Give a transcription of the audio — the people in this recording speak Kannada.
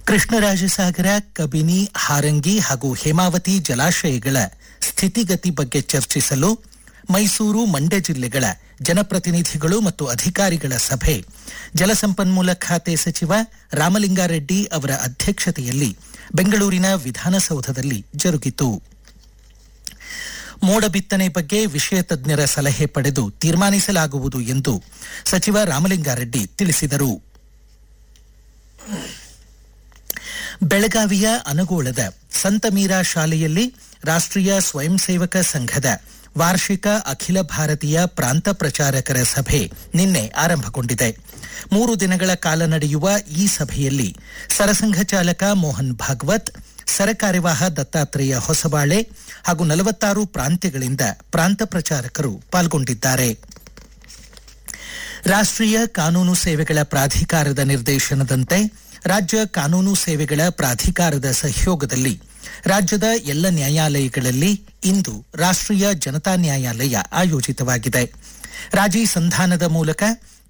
ಕೃಷ್ಣರಾಜಸಾಗರ ಕಬಿನಿ ಹಾರಂಗಿ ಹಾಗೂ ಹೇಮಾವತಿ ಜಲಾಶಯಗಳ ಸ್ಥಿತಿಗತಿ ಬಗ್ಗೆ ಚರ್ಚಿಸಲು ಮೈಸೂರು ಮಂಡ್ಯ ಜಿಲ್ಲೆಗಳ ಜನಪ್ರತಿನಿಧಿಗಳು ಮತ್ತು ಅಧಿಕಾರಿಗಳ ಸಭೆ ಜಲಸಂಪನ್ಮೂಲ ಖಾತೆ ಸಚಿವ ರಾಮಲಿಂಗಾರೆಡ್ಡಿ ಅವರ ಅಧ್ಯಕ್ಷತೆಯಲ್ಲಿ ಬೆಂಗಳೂರಿನ ವಿಧಾನಸೌಧದಲ್ಲಿ ಜರುಗಿತು ಮೋಡ ಬಿತ್ತನೆ ಬಗ್ಗೆ ವಿಷಯ ತಜ್ಞರ ಸಲಹೆ ಪಡೆದು ತೀರ್ಮಾನಿಸಲಾಗುವುದು ಎಂದು ಸಚಿವ ರಾಮಲಿಂಗಾರೆಡ್ಡಿ ತಿಳಿಸಿದರು ಬೆಳಗಾವಿಯ ಅನಗೋಳದ ಸಂತ ಮೀರಾ ಶಾಲೆಯಲ್ಲಿ ರಾಷ್ಟ್ರೀಯ ಸ್ವಯಂ ಸೇವಕ ಸಂಘದ ವಾರ್ಷಿಕ ಅಖಿಲ ಭಾರತೀಯ ಪ್ರಾಂತ ಪ್ರಚಾರಕರ ಸಭೆ ನಿನ್ನೆ ಆರಂಭಗೊಂಡಿದೆ ಮೂರು ದಿನಗಳ ಕಾಲ ನಡೆಯುವ ಈ ಸಭೆಯಲ್ಲಿ ಸರಸಂಘ ಚಾಲಕ ಮೋಹನ್ ಭಾಗವತ್ ಸರಕಾರ್ಯವಾಹ ದತ್ತಾತ್ರೇಯ ಹೊಸಬಾಳೆ ಹಾಗೂ ನಲವತ್ತಾರು ಪ್ರಾಂತ್ಯಗಳಿಂದ ಪ್ರಾಂತ ಪ್ರಚಾರಕರು ಪಾಲ್ಗೊಂಡಿದ್ದಾರೆ ರಾಷ್ಟ್ರೀಯ ಕಾನೂನು ಸೇವೆಗಳ ಪ್ರಾಧಿಕಾರದ ನಿರ್ದೇಶನದಂತೆ ರಾಜ್ಯ ಕಾನೂನು ಸೇವೆಗಳ ಪ್ರಾಧಿಕಾರದ ಸಹಯೋಗದಲ್ಲಿ ರಾಜ್ಯದ ಎಲ್ಲ ನ್ಯಾಯಾಲಯಗಳಲ್ಲಿ ಇಂದು ರಾಷ್ಟ್ರೀಯ ಜನತಾ ನ್ಯಾಯಾಲಯ ಆಯೋಜಿತವಾಗಿದೆ ರಾಜಿ ಸಂಧಾನದ ಮೂಲಕ